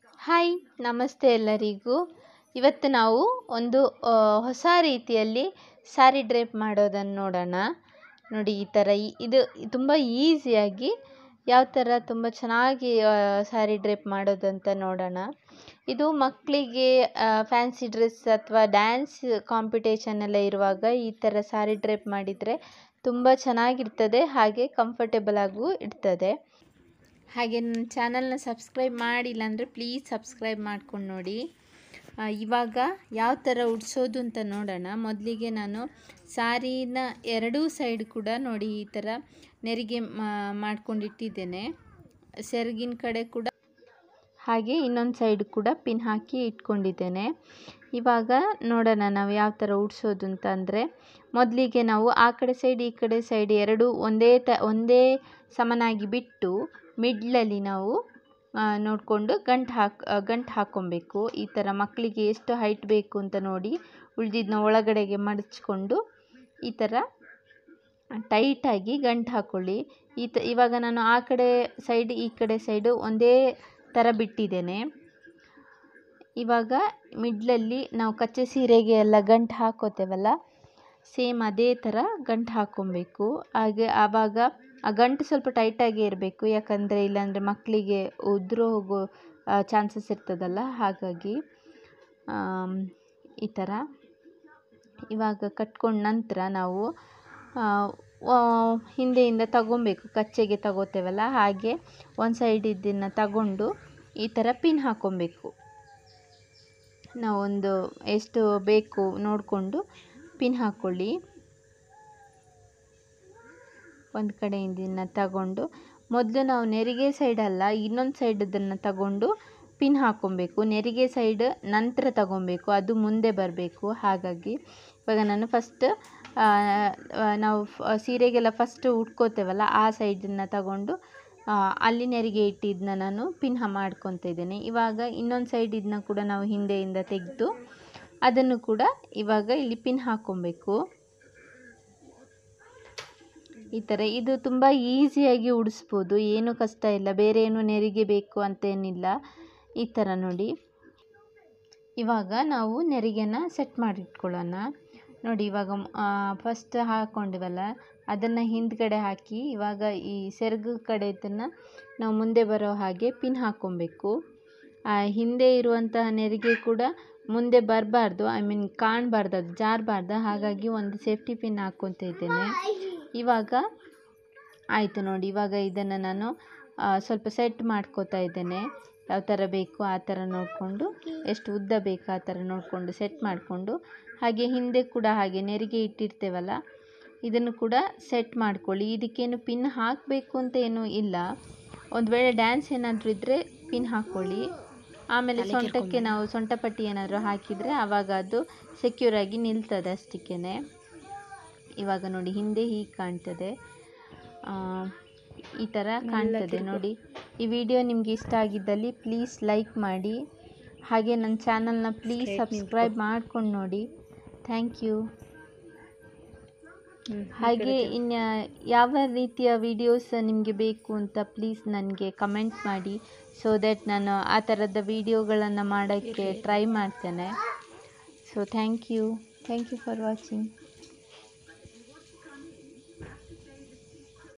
hi ನಮಸ್ತೆ ಎಲ್ಲರಿಗೂ ಇವತ್ತು ನಾವು ಒಂದು ಆ, ಹೊಸ ರೀತಿಯಲ್ಲಿ ಸ್ಯಾರಿ ಡ್ರೇಪ್ ಮಾಡೋದನ್ನು ನೋಡೋಣ ನೋಡಿ ಈ ಥರ ಈ- ಇದು ತುಂಬ ಈಸಿಯಾಗಿ ಯಾವ ಥರ ತುಂಬ ಚೆನ್ನಾಗಿ ಸ್ಯಾರಿ ಡ್ರೇಪ್ ಮಾಡೋದಂತ ನೋಡೋಣ ಇದು ಮಕ್ಕಳಿಗೆ ಫ್ಯಾನ್ಸಿ ಡ್ರೆಸ್ ಅಥವಾ ಡ್ಯಾನ್ಸ್ ಕಾಂಪಿಟೇಷನ್ ಎಲ್ಲ ಇರುವಾಗ ಈ ಥರ ಸ್ಯಾರಿ ಡ್ರೇಪ್ ಮಾಡಿದರೆ ತುಂಬ ಚೆನ್ನಾಗಿರ್ತದೆ ಹಾಗೆ ಕಂಫರ್ಟೇಬಲ್ ಆಗೂ ಇರ್ತದೆ ಹಾಗೆ ನನ್ನ ಚಾನಲ್ನ ಸಬ್ಸ್ಕ್ರೈಬ್ ಮಾಡಿಲ್ಲ ಅಂದರೆ ಪ್ಲೀಸ್ ಸಬ್ಸ್ಕ್ರೈಬ್ ಮಾಡ್ಕೊಂಡು ನೋಡಿ ಆ, ಇವಾಗ ಯಾವ ಥರ ಉಡ್ಸೋದು ಅಂತ ನೋಡೋಣ ಮೊದಲಿಗೆ ನಾನು ಸಾರಿನ ಎರಡೂ ಸೈಡ್ ಕೂಡ ನೋಡಿ ಈ ಥರ ನೆರಿಗೆ ಮಾಡ್ಕೊಂಡಿಟ್ಟಿದ್ದೇನೆ ಸೆರಗಿನ ಕಡೆ ಕೂಡ ಹಾಗೆ ಇನ್ನೊಂದು ಸೈಡ್ ಕೂಡ ಪಿನ್ ಹಾಕಿ ಇಟ್ಕೊಂಡಿದ್ದೇನೆ ಇವಾಗ ನೋಡೋಣ ನಾವು ಯಾವ ಥರ ಉಡ್ಸೋದು ಅಂತ ಅಂದರೆ ಮೊದಲಿಗೆ ನಾವು ಆ ಕಡೆ ಸೈಡ್ ಈ ಕಡೆ ಸೈಡ್ ಎರಡು ಒಂದೇ ತ ಒಂದೇ ಸಮನಾಗಿ ಬಿಟ್ಟು ಮಿಡ್ಲಲ್ಲಿ ನಾವು ನೋಡಿಕೊಂಡು ಗಂಟು ಹಾಕ್ ಗಂಟು ಹಾಕ್ಕೊಬೇಕು ಈ ಥರ ಮಕ್ಕಳಿಗೆ ಎಷ್ಟು ಹೈಟ್ ಬೇಕು ಅಂತ ನೋಡಿ ಉಳಿದಿದ್ದನ್ನ ಒಳಗಡೆಗೆ ಮಡಚ್ಕೊಂಡು ಈ ಥರ ಟೈಟಾಗಿ ಗಂಟು ಹಾಕ್ಕೊಳ್ಳಿ ಈ ತ ಇವಾಗ ನಾನು ಆ ಕಡೆ ಸೈಡ್ ಈ ಕಡೆ ಸೈಡು ಒಂದೇ ಥರ ಬಿಟ್ಟಿದ್ದೇನೆ ಇವಾಗ ಮಿಡ್ಲಲ್ಲಿ ನಾವು ಕಚ್ಚೆ ಸೀರೆಗೆ ಎಲ್ಲ ಗಂಟು ಹಾಕೋತೇವಲ್ಲ ಸೇಮ್ ಅದೇ ಥರ ಗಂಟು ಹಾಕ್ಕೊಬೇಕು ಹಾಗೆ ಆವಾಗ ಆ ಗಂಟು ಸ್ವಲ್ಪ ಟೈಟಾಗಿ ಇರಬೇಕು ಯಾಕಂದರೆ ಇಲ್ಲಾಂದರೆ ಮಕ್ಕಳಿಗೆ ಉದುರು ಹೋಗೋ ಚಾನ್ಸಸ್ ಇರ್ತದಲ್ಲ ಹಾಗಾಗಿ ಆಮ್, ಈ ಥರ ಇವಾಗ ಕಟ್ಕೊಂಡ ನಂತರ ನಾವು ಆ, ವ- ಹಿಂದೆಯಿಂದ ತಗೊಬೇಕು ಕಚ್ಚೆಗೆ ತಗೋತೇವಲ್ಲ ಹಾಗೆ ಒಂದು ಸೈಡ್ ಇದನ್ನು ತಗೊಂಡು ಈ ಥರ ಪಿನ್ ಹಾಕ್ಕೊಬೇಕು ನಾವೊಂದು ಎಷ್ಟು ಬೇಕು ನೋಡಿಕೊಂಡು ಪಿನ್ ಹಾಕ್ಕೊಳ್ಳಿ ಒಂದು ಕಡೆಯಿಂದ ಇದನ್ನು ತಗೊಂಡು ಮೊದಲು ನಾವು ನೆರಿಗೆ ಸೈಡ್ ಅಲ್ಲ ಇನ್ನೊಂದು ಸೈಡ್ ಇದನ್ನು ತಗೊಂಡು ಪಿನ್ ಹಾಕ್ಕೊಬೇಕು ನೆರಿಗೆ ಸೈಡ್ ನಂತರ ತಗೊಬೇಕು ಅದು ಮುಂದೆ ಬರಬೇಕು ಹಾಗಾಗಿ ಇವಾಗ ನಾನು ಫಸ್ಟ್ ನಾವು ಫ- ಸೀರೆಗೆಲ್ಲ ಫಸ್ಟ್ ಉಟ್ಕೋತೇವಲ್ಲ ಆ ಸೈಡನ್ನು ತಗೊಂಡು ಆ, ಅಲ್ಲಿ ನೆರಿಗೆ ಇಟ್ಟಿದ್ದನ್ನ ನಾನು ಪಿನ್ ಮಾಡ್ಕೊತಾ ಇದ್ದೇನೆ ಇವಾಗ ಇನ್ನೊಂದು ಸೈಡ್ ಇದನ್ನ ಕೂಡ ನಾವು ಹಿಂದೆಯಿಂದ ತೆಗೆದು ಅದನ್ನು ಕೂಡ ಇವಾಗ ಇಲ್ಲಿ ಪಿನ್ ಹಾಕ್ಕೊಬೇಕು ಈ ಥರ ಇದು ತುಂಬ ಈಸಿಯಾಗಿ ಉಡಿಸ್ಬೋದು ಏನೂ ಕಷ್ಟ ಇಲ್ಲ ಬೇರೆ ಏನು ನೆರಿಗೆ ಬೇಕು ಅಂತೇನಿಲ್ಲ ಈ ಥರ ನೋಡಿ ಇವಾಗ ನಾವು ನೆರಿಗೆನ ಸೆಟ್ ಮಾಡಿಟ್ಕೊಳ್ಳೋಣ ನೋಡಿ ಇವಾಗ ಫಸ್ಟ್ ಹಾಕ್ಕೊಂಡಿವಲ್ಲ ಅದನ್ನು ಹಿಂದ್ಗಡೆ ಹಾಕಿ ಇವಾಗ ಈ ಸೆರಗು ಕಡೆ ಇದನ್ನು ನಾವು ಮುಂದೆ ಬರೋ ಹಾಗೆ ಪಿನ್ ಹಾಕ್ಕೊಬೇಕು ಆ ಹಿಂದೆ ಇರುವಂತಹ ನೆರಿಗೆ ಕೂಡ ಮುಂದೆ ಬರಬಾರ್ದು ಐ ಮೀನ್ ಕಾಣಬಾರ್ದು ಅದು ಜಾರಬಾರ್ದು ಹಾಗಾಗಿ ಒಂದು ಸೇಫ್ಟಿ ಪಿನ್ ಹಾಕ್ಕೊತ ಇದ್ದೇನೆ ಇವಾಗ ಆಯಿತು ನೋಡಿ ಇವಾಗ ಇದನ್ನು ನಾನು ಆ, ಸ್ವಲ್ಪ ಸೆಟ್ ಮಾಡ್ಕೋತಾ ಇದ್ದೇನೆ ಯಾವ ಥರ ಬೇಕು ಆ ಥರ ನೋಡಿಕೊಂಡು ಎಷ್ಟು ಉದ್ದ ಬೇಕು ಆ ಥರ ನೋಡಿಕೊಂಡು ಸೆಟ್ ಮಾಡಿಕೊಂಡು ಹಾಗೆ ಹಿಂದೆ ಕೂಡ ಹಾಗೆ ನೆರಿಗೆ ಇಟ್ಟಿರ್ತೇವಲ್ಲ ಇದನ್ನು ಕೂಡ ಸೆಟ್ ಮಾಡ್ಕೊಳ್ಳಿ ಇದಕ್ಕೇನು ಪಿನ್ ಹಾಕಬೇಕು ಅಂತ ಏನೂ ಇಲ್ಲ ಒಂದು ವೇಳೆ ಡ್ಯಾನ್ಸ್ ಏನಾದರೂ ಇದ್ದರೆ ಪಿನ್ ಹಾಕ್ಕೊಳ್ಳಿ ಆಮೇಲೆ ಸೊಂಟಕ್ಕೆ ನಾವು ಸೊಂಟಪಟ್ಟಿ ಏನಾದರೂ ಹಾಕಿದರೆ ಆವಾಗ ಅದು ಸೆಕ್ಯೂರ್ ಆಗಿ ನಿಲ್ತದೆ ಅಷ್ಟಕ್ಕೇ ಇವಾಗ ನೋಡಿ ಹಿಂದೆ ಹೀಗೆ ಕಾಣ್ತದೆ ಆ, ಈ ಥರ ಕಾಣ್ತದೆ ನೋಡಿ ಈ ವಿಡಿಯೋ ನಿಮಗೆ ಇಷ್ಟ ಆಗಿದ್ದಲ್ಲಿ ಪ್ಲೀಸ್ ಲೈಕ್ ಮಾಡಿ ಹಾಗೆ ನನ್ನ ಚಾನಲ್ನ ಪ್ಲೀಸ್ ಸಬ್ಸ್ಕ್ರೈಬ್ ಮಾಡ್ಕೊಂಡು ನೋಡಿ ಥ್ಯಾಂಕ್ ಯು ಹಾಗೆ ಇನ್ನು ಯಾವ ರೀತಿಯ ವಿಡಿಯೋಸ್ ನಿಮಗೆ ಬೇಕು ಅಂತ ಪ್ಲೀಸ್ ನನಗೆ ಕಮೆಂಟ್ ಮಾಡಿ ಸೊ ದ್ಯಾಟ್ ನಾನು ಆ ಥರದ ವಿಡಿಯೋಗಳನ್ನು ಮಾಡೋಕ್ಕೆ ಟ್ರೈ ಮಾಡ್ತೇನೆ so thank you thank you for watching